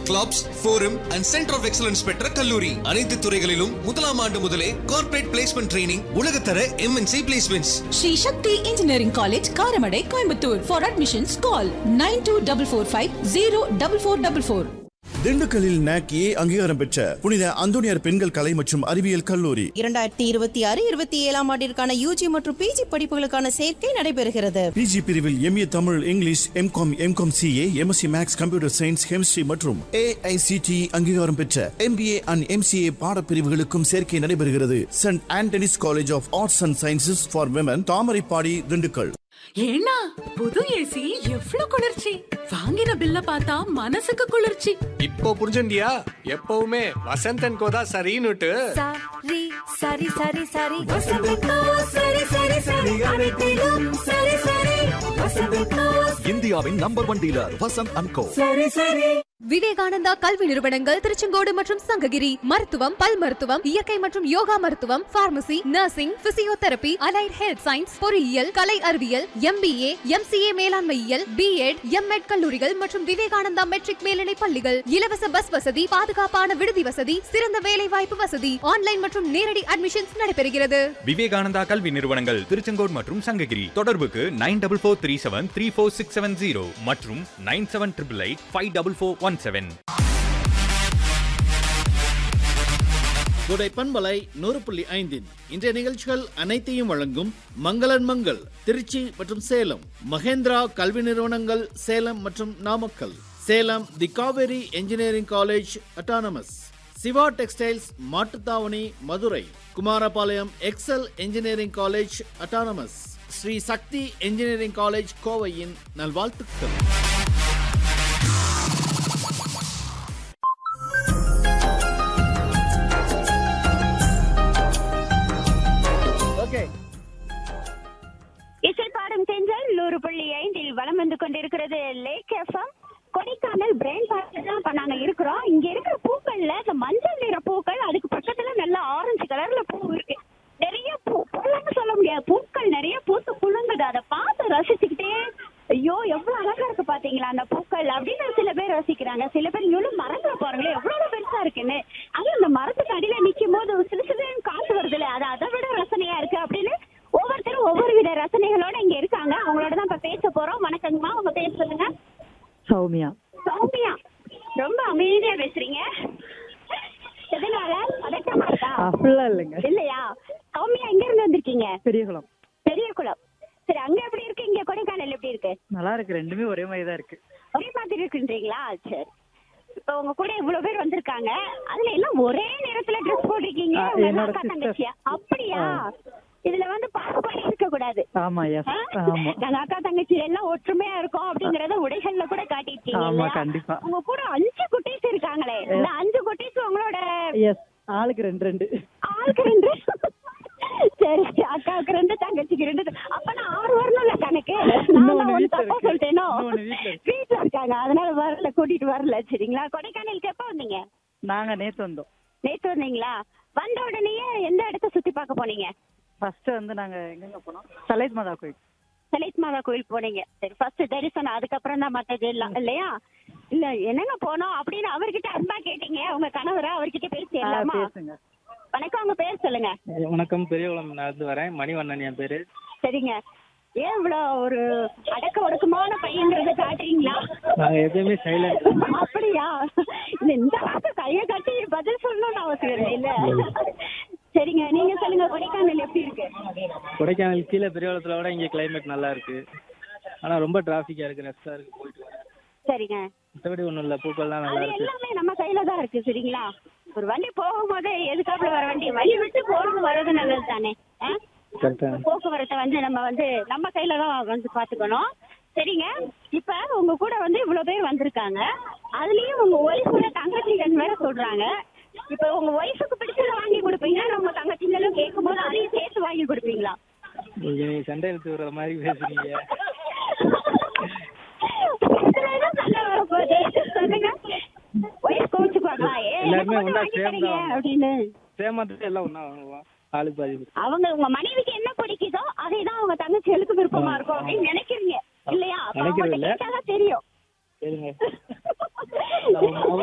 Clubs forum and centre of excellence பெற்ற கல்லூரி அனைத்து துறைகளிலும் முதலாம் ஆண்டு முதலே கார்ப்பரேட் பிளேஸ்மெண்ட் ட்ரைனிங் உலகத்தர MNC placements Sri Sakthi engineering college Karamadai Coimbatore for admissions call nine two double four five zero double four double four திண்டுக்கல்லில் நாக் ஏ அங்கீகாரம் பெற்ற புனித அந்தோனியார் பெண்கள் கலை மற்றும் அறிவியல் கல்லூரி இரண்டாயிரத்தி இருபத்தி ஆறு இருபத்தி ஏழாம் ஆண்டிற்கான யூஜி மற்றும் பிஜி படிப்புகளுக்கான சேர்க்கை நடைபெறுகிறது பிஜி பிரிவில் MA Tamil English MCom MCom CA MSc maths computer science chemistry மற்றும் ஏஐசிடி அங்கீகாரம் பெற்ற எம்பிஏ அண்ட் எம்சிஏ பாடப்பிரிவுகளுக்கும் சேர்க்கை நடைபெறுகிறது Saint Antony's college of arts and sciences for women Thamaraipadi Dindigul ஏன்னா புது ஏசி எவ்வளவு குளிர்ச்சி வாங்கின பில்ல பார்த்தா மனசுக்கு குளிர்ச்சி இப்போ புரிஞ்சுண்டியா எப்பவுமே வசந்தன் கோதா சரின்னுட்டு சரி சரி சரி சரி வசந்தக்கா சரி சரி சரி அனைத்திலும் சரி சரி வசந்தக்கா இந்தியாவின் number one dealer Vasanth and co சரி சரி விவேகானந்தா கல்வி நிறுவனங்கள் திருச்செங்கோடு மற்றும் சங்ககிரி மருத்துவம் பல் மருத்துவம் இயற்கை மற்றும் யோகா மருத்துவம் pharmacy nursing physiotherapy allied health science பொறியியல் கலை அறிவியல் எம்பிஏ எம்சிஏ மேலாண்மையியல் பிஎட் எம்எட் கல்லூரிகள் மற்றும் விவேகானந்தா மெட்ரிக் மேல்நிலை பள்ளிகள் இலவச பஸ் வசதி பாதுகாப்பான விடுதி வசதி சிறந்த வேலை வாய்ப்பு வசதி ஆன்லைன் மற்றும் நேரடி அட்மிஷன்ஸ் நடைபெறுகிறது விவேகானந்தா கல்வி நிறுவனங்கள் திருச்செங்கோடு மற்றும் சங்ககிரி தொடர்புக்கு nine double four three seven three four six seven zero மற்றும் nine seven triple eight five double four one seven குடை பண்பலை நூறு புள்ளி ஐந்தின் இன்றைய நிகழ்ச்சிகள் அனைத்தையும் வழங்கும் மங்களன் மங்கள் திருச்சி மற்றும் சேலம் மகேந்திரா கல்வி நிறுவனங்கள் சேலம் மற்றும் Namakkal Salem the Kaveri engineering college autonomous Siva textiles Mattuthavani Madurai Kumarapalayam Excel engineering college autonomous Sri Sakthi engineering college கோவையின் நல்வாழ்த்துக்கள் ஓகே இசை பாடும் செஞ்சல் நூறு புள்ளி ஐந்தில் வலம் வந்து கொண்டிருக்கிறது லேக் எஃப்எம் கொடைக்கானல் பிரெயின் பார்க்ல தான் இப்ப நாங்க இருக்கிறோம் இங்க இருக்கிற பூக்கள்ல இந்த மஞ்சள் நிற பூக்கள் அதுக்கு பக்கத்துல நல்ல ஆரஞ்சு கலர்ல பூ இருக்கு நிறைய பூ பூன்னு சொல்ல முடியாது பூக்கள் நிறைய பூத்து குலுங்குது அதை பார்த்து ரசிச்சுக்கிட்டே ஐயோ எவ்வளவு அழகா இருக்கு பாத்தீங்களா அந்த பூக்கள் அப்படின்னு சில பேர் ரசிக்கிறாங்க சில பேர் இவ்வளவு மரங்களை பாருங்களேன் எவ்வளவு பெருசா இருக்குன்னு அதுவும் இந்த மரத்துக்கு அடியில நிக்கும் போது சிறு சிறு காத்து வருதுல்ல அது அதை விட ரசனையா இருக்கு அப்படின்னு ஒவ்வொருத்தரும் ஒவ்வொரு வித ரசனைகளோட இங்க இருக்காங்க அவங்களோட தான் இப்ப பேச போறோம் வணக்கங்கம்மா உங்க பேர் சொல்லுங்க சௌமியா சௌமியா ரொம்ப அமைதியா பேசுறீங்க எதனால பதட்டமா இருக்கா அப்படிலாம் இல்லைங்க இல்லையா சௌமியா எங்க இருந்து வந்திருக்கீங்க பெரியகுளம் பெரிய குளம் சரி அங்க எப்படி இருக்கு இங்க கொடைக்கானல் எப்படி இருக்கு நல்லா இருக்கு ரெண்டுமே ஒரே மாதிரி தான் இருக்கு ஒரே மாதிரி இருக்குன்றீங்களா சரி இப்ப உங்க கூட இவ்வளவு பேர் வந்திருக்காங்க அதுல எல்லாம் ஒரே நேரத்துல ட்ரெஸ் போட்டிருக்கீங்க ஆ, உங்க என்னோட அக்கா sister. தங்கச்சியா அப்படியா ஆ. இதுல வந்து பாகுபாடு இருக்க கூடாது ஆமா எஸ் ஆ? ஆமா நாங்க அக்கா தங்கச்சி எல்லாம் ஒற்றுமையா இருக்கோம் அப்படிங்கறத உடைகள்ல கூட காட்டிருக்கீங்க ஆமா, இல்லையா? கண்டிப்பா. உங்க கூட அஞ்சு குட்டீஸ் இருக்காங்களே இந்த அஞ்சு குட்டீஸ் உங்களோட எஸ் ஆளுக்கு ரெண்டு ரெண்டு ஆளுக்கு ரெண்டு சரி அக்காவுக்கு ரெண்டு தங்கச்சிக்கு ரெண்டு அப்ப நான் ஆறு வரணும்ல கணக்கு நான் இன்னொன்னு தான் ஒண்ணு வீட்ல தப்பா இருக்கு. சொல்லிட்டேனோ இன்னொன்னு வீட்ல இருக்கு. வீட்டுல இருக்காங்க அதனால வரல கூட்டிட்டு வரல சரிங்களா கொடைக்கானலுக்கு எப்ப வந்தீங்க நாங்க நேத்து வந்தோம் நேத்து வந்தீங்களா வந்த உடனேயே எந்த இடத்த சுத்தி பார்க்க போனீங்க ஃபர்ஸ்ட் வந்து நாங்க எங்கெங்க போனோம் சலைத் மாதா கோயில் சலித் மாதா கோயில் போனீங்க சரி ஃபர்ஸ்ட் தரிசனம் அதுக்கப்புறம் தான் மத்தது எல்லாம் இல்லையா இல்ல என்னங்க போனோம் அப்படின்னு அவர்கிட்ட அன்பா கேட்டீங்க உங்க கணவரா அவர்கிட்ட பேசி ஆ, எல்லாமா பேசுங்க வணக்கம் உங்க பேர் சொல்லுங்க வணக்கம் பெரியகுளம் நடந்து வரேன் மணிவண்ணன் என் பேரு சரிங்க ஏன் இவ்வளவு ஒரு அடக்க ஒடுக்கமான பையங்கிறத காட்டுறீங்களா நாங்க எப்பயுமே சைலண்ட் அப்படியா இல்ல இந்த அளவுக்கு கைய கட்டி பதில் சொல்லணும்னு அவசியம் இல்லை இல்ல சரிங்க நீங்க சொல்லுங்க கொடைக்கானல் எப்படி இருக்கு கொடைக்கானல் கீழே பெரியகுளத்துல விட இங்க கிளைமேட் நல்லா இருக்கு ஆனா ரொம்ப டிராஃபிக்கா இருக்கு ரெஸ்டா இருக்கு போயிட்டு வரேன். சரிங்க மத்தபடி ஒண்ணும் இல்ல பூக்கள்லாம் நல்லா அது இருக்கு எல்லாமே நம்ம கையில தான் இருக்கு சரிங்களா ஒரு வண்டி போகும்போது எதுக்காப்புல வர வண்டி வழி விட்டு போறது வர்றது நல்லது தானே ஆ? கரெக்டா போக்குவரத்தை வந்து நம்ம வந்து நம்ம கையில தான் வந்து பாத்துக்கணும் சரிங்க இப்ப உங்க கூட வந்து இவ்வளவு பேர் வந்திருக்காங்க அதுலயும் உங்க ஒய்ஃபோட தங்கச்சிகள் வேற சொல்றாங்க இப்ப உங்க ஒய்ஃபுக்கு பிடிச்சத வாங்கி கொடுப்பீங்களா இல்ல உங்க தங்கச்சிங்களும் கேட்கும் போது அதையும் சேர்த்து வாங்கி கொடுப்பீங்களா நீங்க சண்டை இழுத்து விடுற மாதிரி பேசுறீங்க இதுல என்ன சண்டை வரப்போகுது சொல்லுங்க ஒய்ஃப் கோச்சுக்குவாங்களா ஏ எல்லாருமே எனக்கு மட்டும் ஒண்ணா வாங்கி சேர்ந்து தரீங்க தான் அப்படின்னு சேமாத்துட்டு எல்லாம் ஒண்ணா வாங்குவோம் ஆளுக்கு பாதி பேர். அவங்க உங்க மனைவிக்கு என்ன பிடிக்குதோ அதை தான் அவங்க தங்கச்சிகளுக்கு விருப்பமா இருக்கும் அப்படின்னு நினைக்கிறீங்க இல்லையா அப்ப நினைக்கிறது அவங்கள்ட்ட இல்ல. கேட்டாதான் தெரியும் சரிங்க அவங்க-